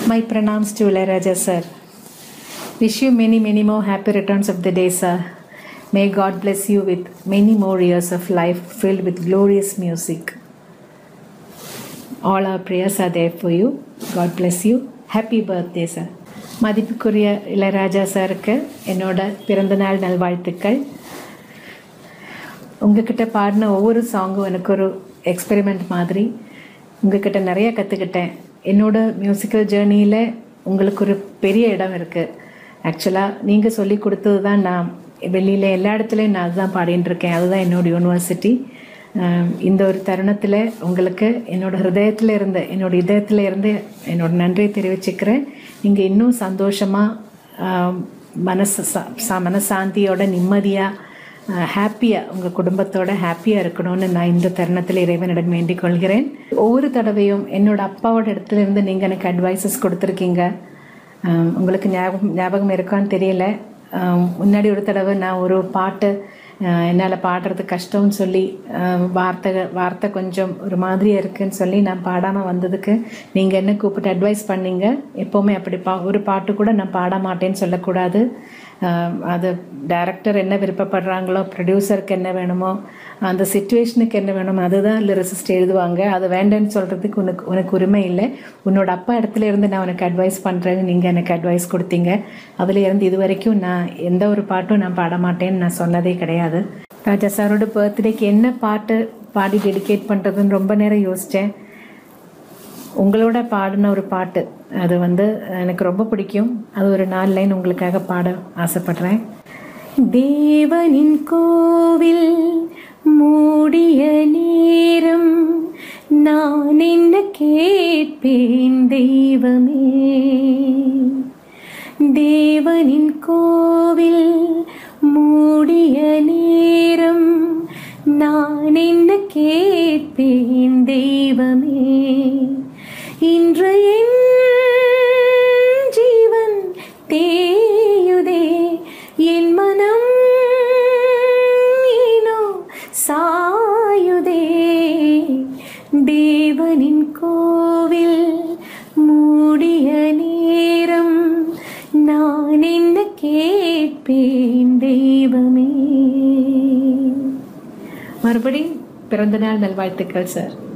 My pranams to Ilayaraja sir. Wish you many, many more happy returns of the day, sir. May God bless you with many more years of life filled with glorious music. All our prayers are there for you. God bless you. Happy birthday, sir. மதிப்புக்குரிய இளையராஜா சாருக்கு என்னோட பிறந்தநாள் நல்வாழ்த்துக்கள் உங்ககிட்ட பாடின ஒவ்வொரு சாங்கும் எனக்கு ஒரு எக்ஸ்பெரிமெண்ட் மாதிரி உங்ககிட்ட நிறைய கற்றுக்கிட்டேன் என்னோட மியூசிக்கல் ஜேர்னியில் உங்களுக்கு ஒரு பெரிய இடம் இருக்குது ஆக்சுவலாக நீங்கள் சொல்லி கொடுத்தது தான் நான் வெளியில் எல்லா இடத்துலையும் நான் அதுதான் பாடின்னு இருக்கேன் அதுதான் என்னோட யூனிவர்சிட்டி இந்த ஒரு தருணத்தில் உங்களுக்கு என்னோட ஹிருதயத்தில் இருந்து என்னோட இதயத்தில் இருந்து என்னோட நன்றியை தெரிவிச்சுக்கிறேன் நீங்கள் இன்னும் சந்தோஷமாக மனசு சா மனசாந்தியோட நிம்மதியாக ஹாப்பியாக உங்கள் குடும்பத்தோட ஹாப்பியாக இருக்கணும்னு நான் இந்த தருணத்தில் இறைவனிடம் வேண்டிக் கொள்கிறேன் ஒவ்வொரு தடவையும் என்னோட அப்பாவோட இடத்துல இருந்து நீங்கள் எனக்கு அட்வைசஸ் கொடுத்துருக்கீங்க உங்களுக்கு ஞாபகம் ஞாபகம் இருக்கான்னு தெரியல முன்னாடி ஒரு தடவை நான் ஒரு பாட்டு என்னால் பாடுறது கஷ்டம்னு சொல்லி வார்த்தை வார்த்தை கொஞ்சம் ஒரு மாதிரியாக இருக்குன்னு சொல்லி நான் பாடாமல் வந்ததுக்கு நீங்கள் என்ன கூப்பிட்டு அட்வைஸ் பண்ணீங்க எப்போவுமே அப்படி பா ஒரு பாட்டு கூட நான் பாட மாட்டேன்னு சொல்லக்கூடாது அது டைரக்டர் என்ன விருப்பப்படுறாங்களோ ப்ரொடியூசருக்கு என்ன வேணுமோ அந்த சுச்சுவேஷனுக்கு என்ன வேணுமோ அதுதான் லிரிசிஸ்ட் எழுதுவாங்க அது வேண்டான்னு சொல்கிறதுக்கு உனக்கு உனக்கு உரிமை இல்லை உன்னோட அப்பா இடத்துல இருந்து நான் உனக்கு அட்வைஸ் பண்ணுறேன்னு நீங்கள் எனக்கு அட்வைஸ் கொடுத்தீங்க அதில் இருந்து இது வரைக்கும் நான் எந்த ஒரு பாட்டும் நான் பாட மாட்டேன்னு நான் சொன்னதே கிடையாது ராஜா சாரோட பர்த்டேக்கு என்ன பாட்டு பாடி டெடிகேட் பண்ணுறதுன்னு ரொம்ப நேரம் யோசித்தேன் உங்களோட பாடின ஒரு பாட்டு அது வந்து எனக்கு ரொம்ப பிடிக்கும் அது ஒரு நாலு லைன் உங்களுக்காக பாட ஆசைப்படுறேன் தேவனின் கோவில் மூடிய நேரம் நான் என்ன கேட்பேன் தெய்வமே தேவனின் கோவில் மூடிய நேரம் நான் என்ன கேட்பேன் தெய்வமே இன்று என் ஜீவன் தேயுதே என் மனம் ஏனோ சாயுதே தேவனின் கோவில் மூடிய நேரம் நான் என்ன கேட்பேன் தெய்வமே மறுபடியும் பிறந்தநாள் நல்வாழ்த்துக்கள் சார்